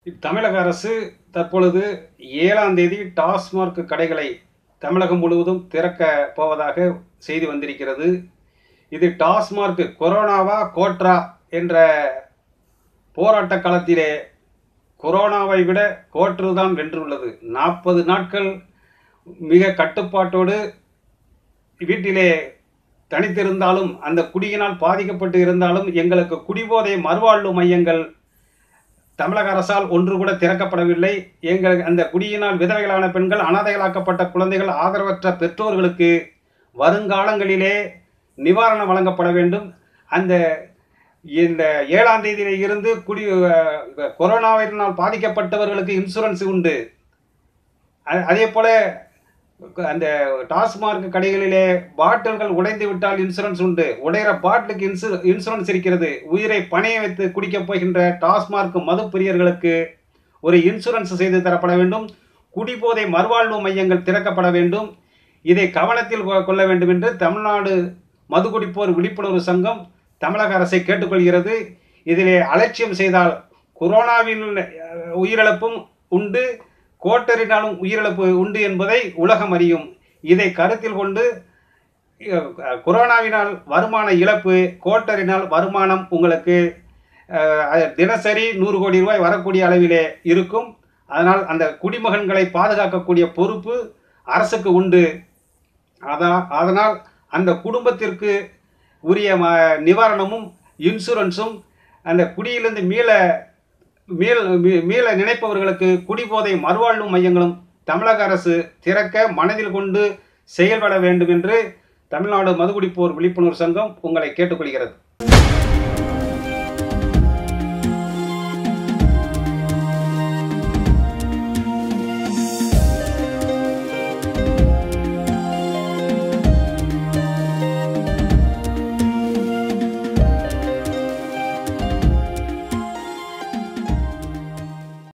தமிழக அரசு தற்பொழுது ஏழாம் தேதி டாஸ்மாக் கடைகளை தமிழகம் முழுவதும் திறக்க போவதாக செய்தி வந்திருக்கிறது இது டாஸ்மாக் கொரோனாவா கோட்ரா என்ற போராட்ட களத்திலே கொரோனாவை விட கோற்று தான் வென்றுள்ளது நாற்பது நாட்கள் மிக கட்டுப்பாட்டோடு வீட்டிலே தனித்திருந்தாலும் அந்த குடியினால் பாதிக்கப்பட்டு இருந்தாலும் எங்களுக்கு குடிபோதை மறுவாழ்வு மையங்கள் தமிழக அரசால் ஒன்று கூட திறக்கப்படவில்லை எங்கள் அந்த குடியினால் விதவைகளான பெண்கள் அனாதைகளாக்கப்பட்ட குழந்தைகள் ஆதரவற்ற பெற்றோர்களுக்கு வருங்காலங்களிலே நிவாரணம் வழங்கப்பட வேண்டும் அந்த இந்த ஏழாம் தேதியில இருந்து குடி அஹ், கொரோனாவினால் பாதிக்கப்பட்டவர்களுக்கு இன்சூரன்ஸ் உண்டு அ- அதே போல அந்த டாஸ்மார்க் கடைகளிலே பாட்டில்கள் உடைந்து விட்டால் இன்சூரன்ஸ் உண்டு உடையிற பாட்டிலுக்கு இன்சூ இன்சூரன்ஸ் இருக்கிறது உயிரை பணைய வைத்து குடிக்கப் போகின்ற டாஸ்மார்க் மது பிரியர்களுக்கு ஒரு இன்சூரன்ஸ் செய்து தரப்பட வேண்டும் குடிபோதை மறுவாழ்வு மையங்கள் திறக்கப்பட வேண்டும் இதை கவனத்தில் கொ- கொள்ள வேண்டும் என்று தமிழ்நாடு மது குடிப்போர் விழிப்புணர்வு சங்கம் தமிழக அரசை கேட்டுக்கொள்கிறது இதிலே அலட்சியம் செய்தால் கொரோனாவின் அஹ், உயிரிழப்பும் உண்டு கோட்டரினாலும் உயிரிழப்பு உண்டு என்பதை உலகம் அறியும் இதை கருத்தில் கொண்டு அஹ், கொரோனாவினால் வருமான இழப்பு கோட்டரினால் வருமானம் உங்களுக்கு அஹ், அது தினசரி நூறு கோடி ரூபாய் வரக்கூடிய அளவிலே இருக்கும் அதனால் அந்த குடிமகன்களை பாதுகாக்கக்கூடிய பொறுப்பு அரசுக்கு உண்டு அதான் அதனால் அந்த குடும்பத்திற்கு உரிய ம நிவாரணமும் இன்சூரன்ஸும் அந்த குடியிலிருந்து மீள மீள் மீ- மீள நினைப்பவர்களுக்கு குடிபோதை மறுவாழ்வு மையங்களும் தமிழக அரசு திறக்க மனதில் கொண்டு செயல்பட வேண்டும் என்று தமிழ்நாடு மதுகுடிப்போர் விழிப்புணர்வு சங்கம் உங்களை கேட்டுக்கொள்கிறது